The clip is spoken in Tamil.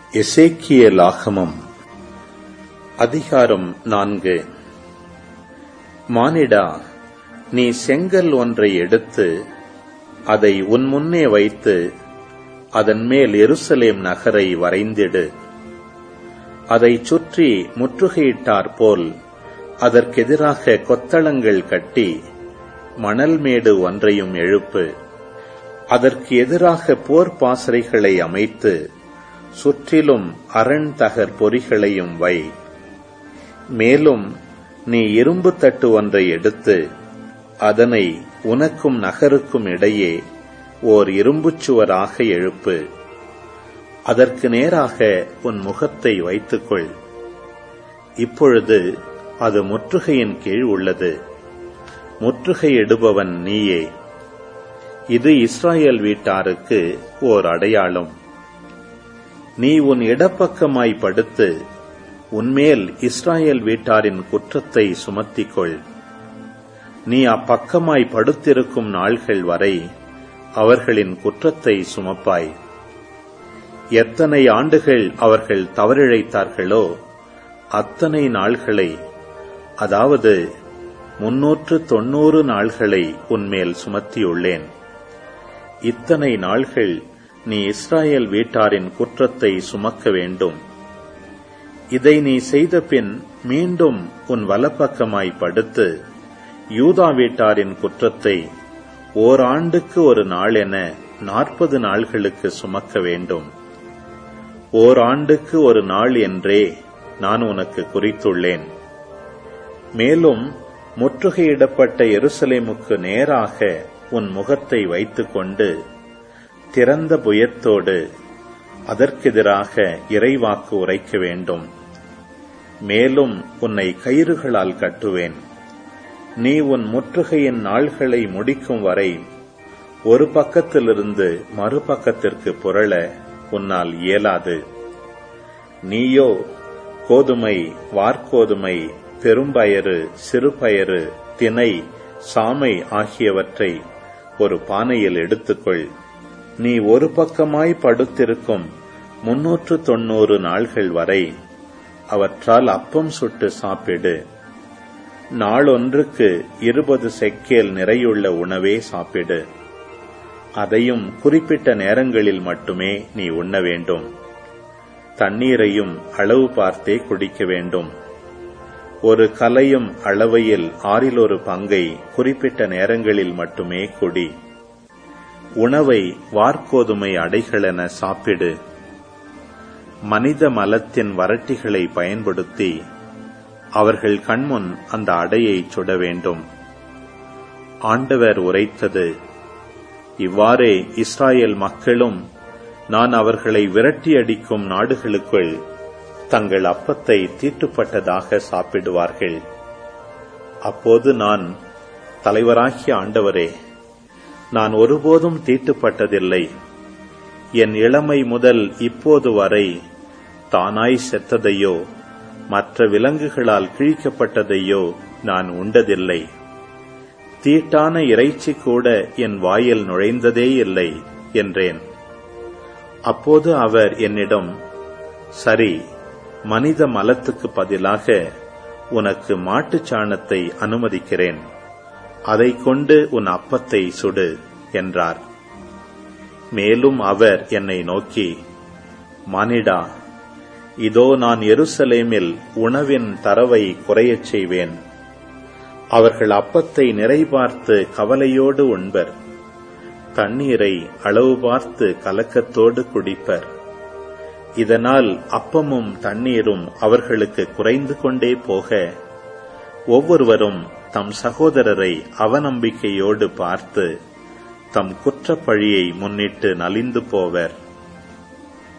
எசேக்கியலாகமம் அதிகாரம் நான்கு மானிடா நீ செங்கல் ஒன்றை எடுத்து அதை உன் முன்னே வைத்து அதன் மேல் எருசலேம் நகரை வரைந்திடு அதைச் சுற்றி முற்றுகையிட்டார் போல் அதற்கெதிராக கொத்தளங்கள் கட்டி மணல் மேடு ஒன்றையும் எழுப்பு அதற்கு எதிராக போர் பாசறைகளை அமைத்து சுற்றிலும் அரண் தகர் பொறிகளையும் வை மேலும் நீ இரும்பு தட்டு ஒன்றை எடுத்து அதனை உனக்கும் நகருக்கும் இடையே ஓர் இரும்புச் சுவராக எழுப்பு அதற்கு நேராக உன் முகத்தை வைத்துக்கொள் இப்பொழுது அது முற்றுகையின் கீழ் உள்ளது முற்றுகையிடுபவன் நீயே இது இஸ்ராயேல் வீட்டாருக்கு ஓர் அடையாளம் நீ உன் இடப்பக்கமாய் படுத்து உன்மேல் இஸ்ராயேல் வீட்டாரின் குற்றத்தை சுமத்திக்கொள் நீ அப்பக்கமாய் படுத்திருக்கும் நாள்கள் வரை அவர்களின் குற்றத்தை சுமப்பாய் எத்தனை ஆண்டுகள் அவர்கள் தவறிழைத்தார்களோ அத்தனை நாள்களை அதாவது முன்னூற்று தொன்னூறு நாள்களை உன்மேல் சுமத்தியுள்ளேன் இத்தனை நாள்கள் நீ இஸ்ராயேல் வீட்டாரின் குற்றத்தை சுமக்க வேண்டும் இதை நீ செய்த பின் மீண்டும் உன் வலப்பக்கமாய் படுத்து யூதா வீட்டாரின் குற்றத்தை ஓராண்டுக்கு ஒரு நாள் என நாற்பது நாள்களுக்கு சுமக்க வேண்டும் ஓராண்டுக்கு ஒரு நாள் என்றே நான் உனக்கு குறித்துள்ளேன் மேலும் முற்றுகையிடப்பட்ட எருசலேமுக்கு நேராக உன் முகத்தை வைத்துக்கொண்டு திறந்த புயத்தோடு அதற்கெதிராக இறைவாக்கு உரைக்க வேண்டும் மேலும் உன்னை கயிறுகளால் கட்டுவேன் நீ உன் முற்றுகையின் நாள்களை முடிக்கும் வரை ஒரு பக்கத்திலிருந்து மறுபக்கத்திற்கு புரள உன்னால் இயலாது நீயோ கோதுமை வார்கோதுமை பெரும்பயறு சிறுபயறு தினை சாமை ஆகியவற்றை ஒரு பானையில் எடுத்துக்கொள் நீ ஒரு பக்கமாய் படுத்திருக்கும் முன்னூற்று தொன்னூறு நாள்கள் வரை அவற்றால் அப்பம் சுட்டு சாப்பிடு நாளொன்றுக்கு இருபது செக்கேல் நிறையுள்ள உணவே சாப்பிடு அதையும் குறிப்பிட்ட நேரங்களில் மட்டுமே நீ உண்ண வேண்டும் தண்ணீரையும் அளவு பார்த்தே குடிக்க வேண்டும் ஒரு கலையும் அளவையில் ஆறில் ஒரு பங்கை குறிப்பிட்ட நேரங்களில் மட்டுமே குடி உணவை வார்கோதுமை அடைகளென சாப்பிடு மனித மலத்தின் வரட்டிகளை பயன்படுத்தி அவர்கள் கண்முன் அந்த அடையை சுட வேண்டும் ஆண்டவர் உரைத்தது இவ்வாறே இஸ்ராயேல் மக்களும் நான் அவர்களை விரட்டி அடிக்கும் நாடுகளுக்குள் தங்கள் அப்பத்தை தீட்டுப்பட்டதாக சாப்பிடுவார்கள் அப்போது நான் தலைவராகிய ஆண்டவரே நான் ஒருபோதும் தீட்டுப்பட்டதில்லை என் இளமை முதல் இப்போது வரை தானாய் செத்ததையோ மற்ற விலங்குகளால் கிழிக்கப்பட்டதையோ நான் உண்டதில்லை தீட்டான இறைச்சி கூட என் வாயில் நுழைந்ததே இல்லை என்றேன் அப்போது அவர் என்னிடம் சரி மனித மலத்துக்கு பதிலாக உனக்கு மாட்டுச் சாணத்தை அனுமதிக்கிறேன் அதை கொண்டு உன் அப்பத்தை சுடு என்றார் மேலும் அவர் என்னை நோக்கி மானிடா இதோ நான் எருசலேமில் உணவின் தரவை குறையச் செய்வேன் அவர்கள் அப்பத்தை நிறைபார்த்து கவலையோடு உண்பர் தண்ணீரை அளவு பார்த்து கலக்கத்தோடு குடிப்பர் இதனால் அப்பமும் தண்ணீரும் அவர்களுக்கு குறைந்து கொண்டே போக ஒவ்வொருவரும் தம் சகோதரரை அவநம்பிக்கையோடு பார்த்து தம் குற்றப்பழியை முன்னிட்டு நலிந்து போவர்